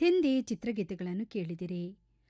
ಹಿಂದಿ ಚಿತ್ರಗೀತೆಗಳನ್ನು ಕೇಳಿದಿರಿ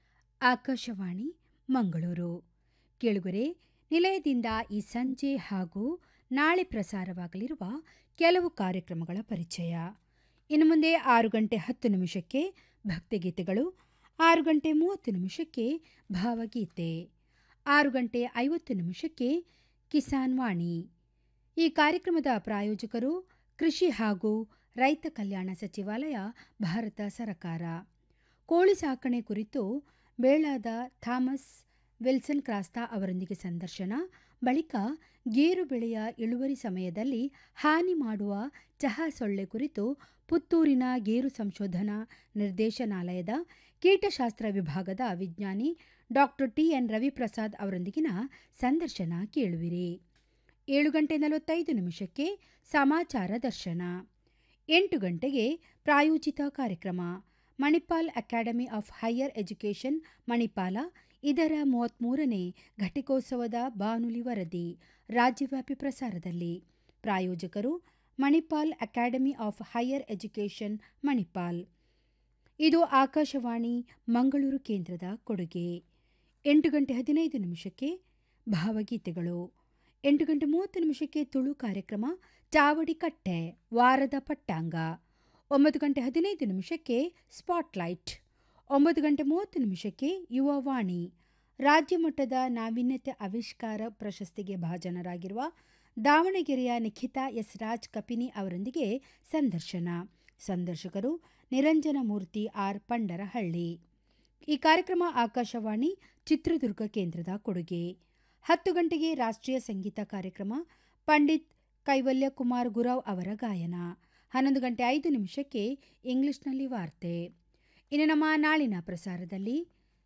ಆಕಾಶವಾಣಿ ಮಂಗಳೂರು ಕೇಳುಗರೆ ನಿಲಯದಿಂದ ಈ ಸಂಜೆ ಹಾಗೂ ನಾಳೆ ಪ್ರಸಾರವಾಗಲಿರುವ ಕೆಲವು ಕಾರ್ಯಕ್ರಮಗಳ ಪರಿಚಯ ಇನ್ನು ಮುಂದೆ ಆರು ಗಂಟೆ ಹತ್ತು ನಿಮಿಷಕ್ಕೆ ಭಕ್ತಿಗೀತೆಗಳು ಆರು ಗಂಟೆ ಮೂವತ್ತು ನಿಮಿಷಕ್ಕೆ ಭಾವಗೀತೆ ಆರು ಗಂಟೆ ಐವತ್ತು ನಿಮಿಷಕ್ಕೆ ಕಿಸಾನ್ ವಾಣಿ ಈ ಕಾರ್ಯಕ್ರಮದ ಪ್ರಾಯೋಜಕರು ಕೃಷಿ ಹಾಗೂ ರೈತ ಕಲ್ಯಾಣ ಸಚಿವಾಲಯ ಭಾರತ ಸರಕಾರ ಕೋಳಿ ಸಾಕಣೆ ಕುರಿತು ಬೇಳಾದ ಥಾಮಸ್ ವಿಲ್ಸನ್ ಕ್ರಾಸ್ತಾ ಅವರೊಂದಿಗೆ ಸಂದರ್ಶನ ಬಳಿಕ ಗೇರು ಬೆಳೆಯ ಇಳುವರಿ ಸಮಯದಲ್ಲಿ ಹಾನಿ ಮಾಡುವ ಚಹಾ ಸೊಳ್ಳೆ ಕುರಿತು ಪುತ್ತೂರಿನ ಗೇರು ಸಂಶೋಧನಾ ನಿರ್ದೇಶನಾಲಯದ ಕೀಟಶಾಸ್ತ್ರ ವಿಭಾಗದ ವಿಜ್ಞಾನಿ ಡಾಕ್ಟರ್ ಟಿಎನ್ ರವಿಪ್ರಸಾದ್ ಅವರೊಂದಿಗಿನ ಸಂದರ್ಶನ ಕೇಳುವಿರಿ ಏಳು ಗಂಟೆ ನಲವತ್ತೈದು ನಿಮಿಷಕ್ಕೆ ಸಮಾಚಾರ ದರ್ಶನ ಎಂಟು ಗಂಟೆಗೆ ಪ್ರಾಯೋಜಿತ ಕಾರ್ಯಕ್ರಮ Manipal academy of higher education Manipal ಇದರ ಮೂವತ್ಮೂರನೇ ಘಟಿಕೋತ್ಸವದ ಬಾನುಲಿ ವರದಿ ರಾಜ್ಯವ್ಯಾಪಿ ಪ್ರಸಾರದಲ್ಲಿ ಪ್ರಾಯೋಜಕರು Manipal academy of higher education Manipal ಇದು ಆಕಾಶವಾಣಿ ಮಂಗಳೂರು ಕೇಂದ್ರದ ಕೊಡುಗೆ ಎಂಟು ಗಂಟೆ ಹದಿನೈದು ನಿಮಿಷಕ್ಕೆ ಭಾವಗೀತೆಗಳು ಎಂಟು ಗಂಟೆ ಮೂವತ್ತು ನಿಮಿಷಕ್ಕೆ ತುಳು ಕಾರ್ಯಕ್ರಮ ಚಾವಡಿ ಕಟ್ಟೆ ವಾರದ ಪಟ್ಟಾಂಗ ಒಂಬತ್ತು ಗಂಟೆ ಹದಿನೈದು ನಿಮಿಷಕ್ಕೆ ಸ್ಪಾಟ್ಲೈಟ್ ಒಂಬತ್ತು ಗಂಟೆ ಮೂವತ್ತು ನಿಮಿಷಕ್ಕೆ ಯುವವಾಣಿ ರಾಜ್ಯ ಮಟ್ಟದ ನಾವೀನ್ಯತೆ ಆವಿಷ್ಕಾರ ಪ್ರಶಸ್ತಿಗೆ ಭಾಜನರಾಗಿರುವ ದಾವಣಗೆರೆಯ ನಿಖಿತಾ ಎಸ್ ರಾಜ್ ಕಪಿನಿ ಅವರೊಂದಿಗೆ ಸಂದರ್ಶನ ಸಂದರ್ಶಕರು ನಿರಂಜನ ಮೂರ್ತಿ ಆರ್ ಪಂಡರಹಳ್ಳಿ ಈ ಕಾರ್ಯಕ್ರಮ ಆಕಾಶವಾಣಿ ಚಿತ್ರದುರ್ಗ ಕೇಂದ್ರದ ಕೊಡುಗೆ ಹತ್ತು ಗಂಟೆಗೆ ರಾಷ್ಟ್ರೀಯ ಸಂಗೀತ ಕಾರ್ಯಕ್ರಮ ಪಂಡಿತ್ ಕೈವಲ್ಯ ಕುಮಾರ್ ಗುರವ್ ಅವರ ಗಾಯನ ಹನ್ನೊಂದು ಗಂಟೆ ಐದು ನಿಮಿಷಕ್ಕೆ ಇಂಗ್ಲಿಷ್ನಲ್ಲಿ ವಾರ್ತೆ ಇನ್ನು ನಮ್ಮ ನಾಳಿನ ಪ್ರಸಾರದಲ್ಲಿ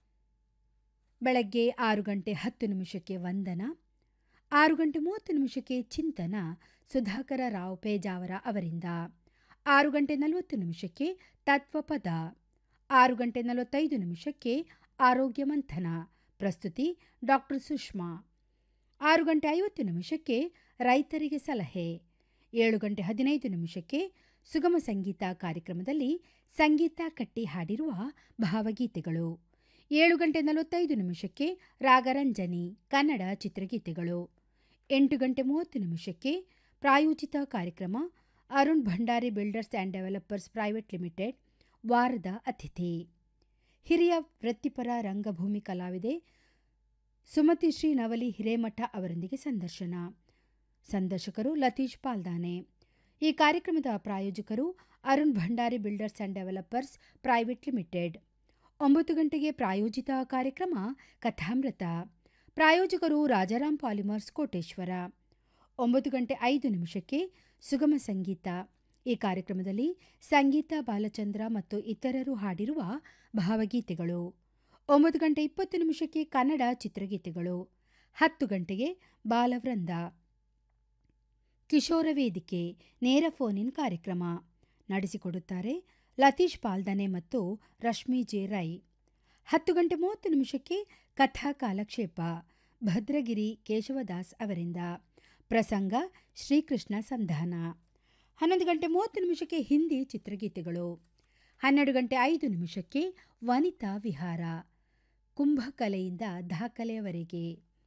ಬೆಳಗ್ಗೆ ಆರು ಗಂಟೆ ಹತ್ತು ನಿಮಿಷಕ್ಕೆ ವಂದನ ಆರು ಗಂಟೆ ಮೂವತ್ತು ನಿಮಿಷಕ್ಕೆ ಚಿಂತನ ಸುಧಾಕರ ರಾವ್ ಪೇಜಾವರ ಅವರಿಂದ ಆರು ಗಂಟೆ ನಲವತ್ತು ನಿಮಿಷಕ್ಕೆ ತತ್ವಪದ ಆರು ಗಂಟೆ ನಲವತ್ತೈದು ನಿಮಿಷಕ್ಕೆ ಆರೋಗ್ಯ ಮಂಥನ ಪ್ರಸ್ತುತಿ ಡಾಕ್ಟರ್ ಸುಷ್ಮಾ ಆರು ಗಂಟೆ ಐವತ್ತು ನಿಮಿಷಕ್ಕೆ ರೈತರಿಗೆ ಸಲಹೆ ಏಳು ಗಂಟೆ ಹದಿನೈದು ನಿಮಿಷಕ್ಕೆ ಸುಗಮ ಸಂಗೀತ ಕಾರ್ಯಕ್ರಮದಲ್ಲಿ ಸಂಗೀತ ಕಟ್ಟಿ ಹಾಡಿರುವ ಭಾವಗೀತೆಗಳು ಏಳು ಗಂಟೆ ನಲವತ್ತೈದು ನಿಮಿಷಕ್ಕೆ ರಾಗರಂಜನಿ ಕನ್ನಡ ಚಿತ್ರಗೀತೆಗಳು ಎಂಟು ಗಂಟೆ ಮೂವತ್ತು ನಿಮಿಷಕ್ಕೆ ಪ್ರಾಯೋಜಿತ ಕಾರ್ಯಕ್ರಮ Arun Bhandari builders and developers private limited ವಾರದ ಅತಿಥಿ ಹಿರಿಯ ವೃತ್ತಿಪರ ರಂಗಭೂಮಿ ಕಲಾವಿದೆ ಸುಮತಿ ಶ್ರೀ ನವಲಿ ಹಿರೇಮಠ ಅವರೊಂದಿಗೆ ಸಂದರ್ಶನ ಸಂದರ್ಶಕರು ಲತೀಶ್ ಪಾಲ್ದಾನೆ ಈ ಕಾರ್ಯಕ್ರಮದ ಪ್ರಾಯೋಜಕರು Arun Bhandari builders and developers private limited ಒಂಬತ್ತು ಗಂಟೆಗೆ ಪ್ರಾಯೋಜಿತ ಕಾರ್ಯಕ್ರಮ ಕಥಾಮೃತ ಪ್ರಾಯೋಜಕರು ರಾಜಾರಾಮ್ ಪಾಲಿಮರ್ಸ್ ಕೋಟೇಶ್ವರ ಒಂಬತ್ತು ಗಂಟೆ ಐದು ನಿಮಿಷಕ್ಕೆ ಸುಗಮ ಸಂಗೀತ ಈ ಕಾರ್ಯಕ್ರಮದಲ್ಲಿ ಸಂಗೀತ ಬಾಲಚಂದ್ರ ಮತ್ತು ಇತರರು ಹಾಡಿರುವ ಭಾವಗೀತೆಗಳು ಒಂಬತ್ತು ಗಂಟೆ ಇಪ್ಪತ್ತು ನಿಮಿಷಕ್ಕೆ ಕನ್ನಡ ಚಿತ್ರಗೀತೆಗಳು ಹತ್ತು ಗಂಟೆಗೆ ಬಾಲವೃಂದ ಕಿಶೋರ ವೇದಿಕೆ ನೇರ ಫೋನ್ ಇನ್ ಕಾರ್ಯಕ್ರಮ ನಡೆಸಿಕೊಡುತ್ತಾರೆ ಲತೀಶ್ ಪಾಲ್ದನೆ ಮತ್ತು ರಶ್ಮಿ ಜೆ ರೈ ಹತ್ತು ಗಂಟೆ ಮೂವತ್ತು ನಿಮಿಷಕ್ಕೆ ಕಥಾ ಕಾಲಕ್ಷೇಪ ಭದ್ರಗಿರಿ ಕೇಶವದಾಸ್ ಅವರಿಂದ ಪ್ರಸಂಗ ಶ್ರೀಕೃಷ್ಣ ಸಂಧಾನ ಹನ್ನೊಂದು ಗಂಟೆ ಮೂವತ್ತು ನಿಮಿಷಕ್ಕೆ ಹಿಂದಿ ಚಿತ್ರಗೀತೆಗಳು ಹನ್ನೆರಡು ಗಂಟೆ ಐದು ನಿಮಿಷಕ್ಕೆ ವನಿತಾ ವಿಹಾರ ಕುಂಭಕಲೆಯಿಂದ ದಾಖಲೆಯವರೆಗೆ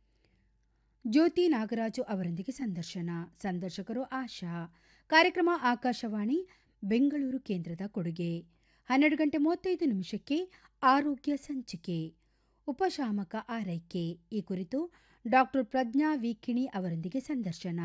ಜ್ಯೋತಿ ನಾಗರಾಜು ಅವರೊಂದಿಗೆ ಸಂದರ್ಶನ ಸಂದರ್ಶಕರು ಆಶಾ ಕಾರ್ಯಕ್ರಮ ಆಕಾಶವಾಣಿ ಬೆಂಗಳೂರು ಕೇಂದ್ರದ ಕೊಡುಗೆ ಹನ್ನೆರಡು ಗಂಟೆ ಮೂವತ್ತೈದು ನಿಮಿಷಕ್ಕೆ ಆರೋಗ್ಯ ಸಂಚಿಕೆ ಉಪಶಾಮಕ ಆರೈಕೆ ಈ ಕುರಿತು ಡಾಕ್ಟರ್ ಪ್ರಜ್ಞಾ ವಿಕಿಣಿ ಅವರೊಂದಿಗೆ ಸಂದರ್ಶನ